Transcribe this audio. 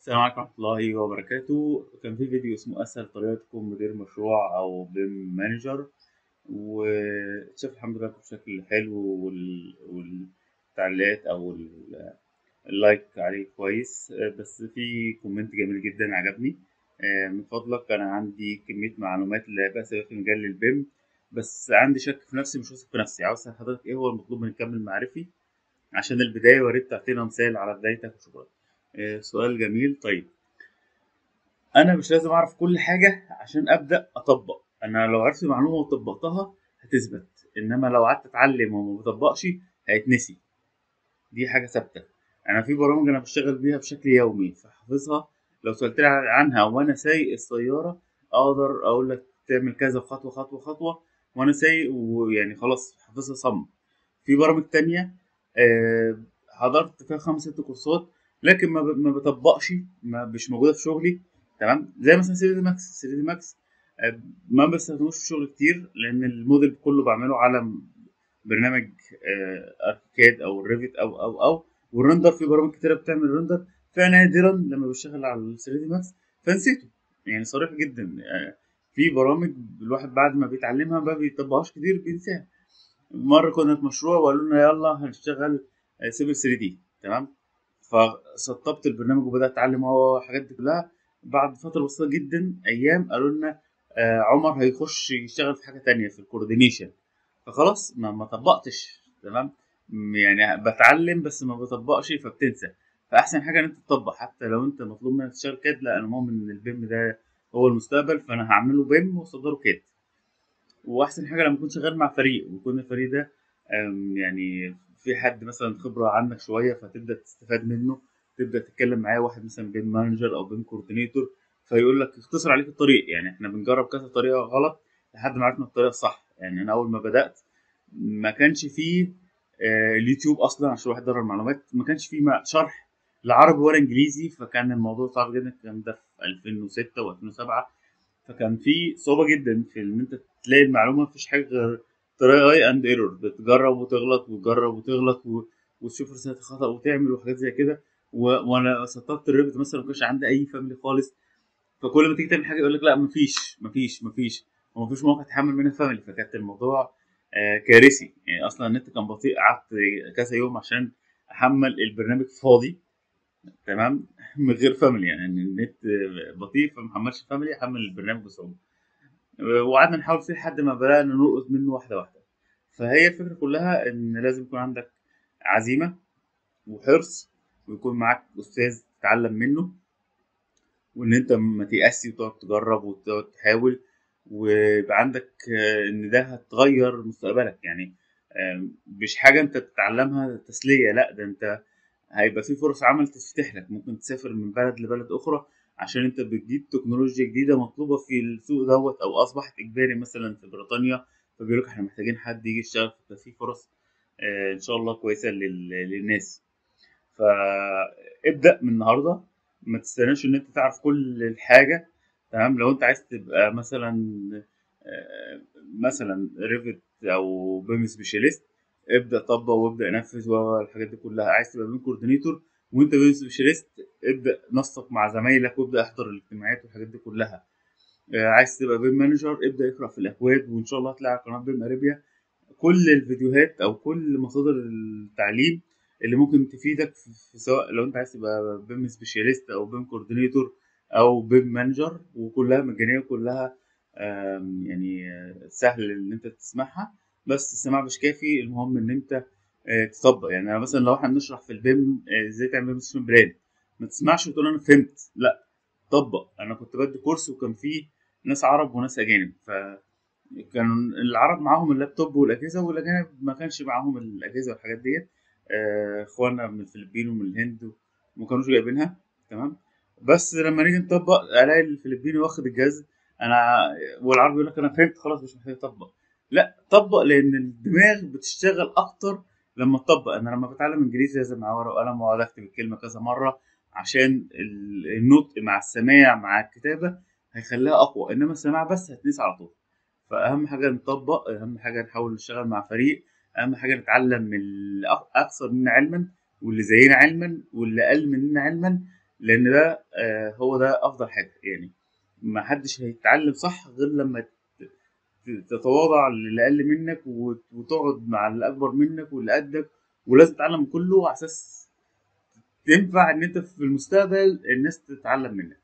السلام عليكم ورحمة الله وبركاته كان في فيديو اسمه أسهل طريقة تكون مدير مشروع أو بيم مانجر وشاف الحمد لله بشكل حلو وال... والتعليقات أو ال- اللايك عليه كويس بس في كومنت جميل جدا عجبني من فضلك أنا عندي كمية معلومات اللي هيبقى سبب في مجال البيم بس عندي شك في نفسي مش واثق في نفسي عاوز أسأل حضرتك إيه هو المطلوب من الكم المعرفي عشان البداية وريت تعطينا مثال على بدايتك وشكرا آه، سؤال جميل طيب انا مش لازم اعرف كل حاجه عشان ابدا اطبق انا لو عرفت معلومه وطبقتها هتثبت انما لو قعدت اتعلم وما بطبقش هيتنسي دي حاجه ثابته انا في برامج انا بشتغل بيها بشكل يومي فحافظها لو سالتني عنها وانا سايق السياره اقدر اقول لك تعمل كذا خطوه خطوه خطوه وانا سايق ويعني خلاص حافظها صم في برامج تانية آه، حضرت فيها خمس ست كورسات لكن ما ب- ما بطبقش ما مش موجوده في شغلي تمام زي مثلا 3 دي ماكس 3 دي ماكس آه، ما بستخدموش في شغل كتير لان الموديل كله بعمله على برنامج اركاد او الريفت او او او والرندر في برامج كتيره بتعمل رندر فنادرا لما بشتغل على ال 3 دي ماكس فنسيته يعني صريح جدا آه، في برامج الواحد بعد ما بيتعلمها ما بيطبقهاش كتير بينساها مره كنا في مشروع وقالوا لنا يلا هنشتغل سيفل 3 دي تمام فسطبت البرنامج وبدات اتعلم هو الحاجات دي كلها بعد فتره بسيطه جدا ايام قالوا لنا آه، عمر هيخش يشتغل في حاجه تانية في الكوردينيشن فخلاص ما ما طبقتش تمام م- يعني بتعلم بس ما بطبقش فبتنسى فاحسن حاجه ان انت تطبق حتى لو انت مطلوب منك تشتغل كاد لا انا مؤمن ان البيم ده هو المستقبل فانا هعمله بيم واصدره كاد واحسن حاجه لما تكون شغال مع فريق ويكون الفريق ده أم، يعني في حد مثلا خبره عنك شويه فتبدا تستفاد منه تبدا تتكلم معاه واحد مثلا بيم مانجر او بيم كوردينيتور فيقول لك اختصر عليك الطريق يعني احنا بنجرب كذا طريقه غلط لحد ما عرفنا الطريقه الصح يعني انا اول ما بدات ما كانش فيه آه، اليوتيوب اصلا عشان الواحد يدور المعلومات ما كانش فيه ما- شرح لا عربي ولا انجليزي فكان الموضوع صعب جدا الكلام ده في 2006 و2007 فكان في صعوبه جدا في ان انت تلاقي المعلومه مفيش حاجه غير تراي اند ايرور بتجرب وتغلط وتجرب وتغلط و... وتشوف رسالة خطأ وتعمل وحاجات زي كده و... وانا سطبت الريفت مثلا ما كانش عندي اي فاميلي خالص فكل ما تيجي تعمل حاجه يقول لك لا مفيش مفيش مفيش ومفيش موقع تحمل منها فاميلي فكانت الموضوع آه كارثي يعني اصلا النت كان بطيء قعدت كذا يوم عشان احمل البرنامج فاضي تمام من غير فاميلي يعني النت بطيء فمحملش فاميلي احمل البرنامج بصعوبه وقعدنا نحاول فيه لحد ما بدأنا نلقط منه واحدة واحدة فهي الفكرة كلها إن لازم يكون عندك عزيمة وحرص ويكون معاك أستاذ تتعلم منه وإن أنت ما تيأسي وتقعد تجرب وتقعد تحاول ويبقى عندك آه، إن ده هتغير مستقبلك يعني آه، مش حاجة أنت تتعلمها تسلية لأ ده أنت هيبقى في فرص عمل تفتح لك ممكن تسافر من بلد لبلد أخرى عشان أنت بتجيب تكنولوجيا جديدة مطلوبة في السوق دوت أو أصبحت إجباري مثلا في بريطانيا فبيقول لك إحنا محتاجين حد يجي يشتغل ففي فرص آه، إن شاء الله كويسة لل- للناس فابدأ من النهاردة ما تستناش إن أنت تعرف كل الحاجة تمام لو أنت عايز تبقى مثلا آه، مثلا ريفت أو بيم سبيشاليست ابدا طبق وابدا نفذ والحاجات دي كلها عايز تبقى بين كوردينيتور وانت بين سبيشاليست ابدا نسق مع زمايلك وابدا احضر الاجتماعات والحاجات دي كلها آه، عايز تبقى بيم مانجر ابدا اقرا في الاكواد وان شاء الله هتلاقي على قناه بيم اريبيا كل الفيديوهات او كل مصادر التعليم اللي ممكن تفيدك في في سواء لو انت عايز تبقى بيم سبيشاليست او بيم كوردينيتور او بيم مانجر وكلها مجانيه وكلها آم، يعني آه، سهل ان انت تسمعها بس السماع مش كافي المهم ان انت آه، تطبق يعني أنا مثلا لو احنا بنشرح في البيم آه، ازاي تعمل بيم بلان ما تسمعش وتقول انا فهمت لا طبق انا كنت بدي كورس وكان فيه ناس عرب وناس اجانب فكان العرب معاهم اللابتوب والاجهزه والاجانب ما كانش معاهم الاجهزه والحاجات ديت آه، اخواننا من الفلبين ومن الهند وما كانوش جايبينها تمام بس لما نيجي نطبق الاقي الفلبيني واخد الجهاز انا والعربي يقول لك انا فهمت خلاص مش محتاج اطبق لا طبق لان الدماغ بتشتغل اكتر لما تطبق انا لما بتعلم انجليزي لازم معايا ورقه وقلم واقعد اكتب الكلمه كذا مره عشان ال- النطق مع السماع مع الكتابه هيخليها اقوى انما السماع بس هتنسى على طول فاهم حاجه نطبق اهم حاجه نحاول نشتغل مع فريق اهم حاجه نتعلم من الاكثر منا علما واللي زينا علما واللي اقل مننا علما لان ده آه، هو ده افضل حاجه يعني ما حدش هيتعلم صح غير لما ت- ت- تتواضع للي اقل منك وت- وتقعد مع اللي اكبر منك واللي قدك ولازم تتعلم من كله على اساس تنفع ان انت في المستقبل الناس تتعلم منك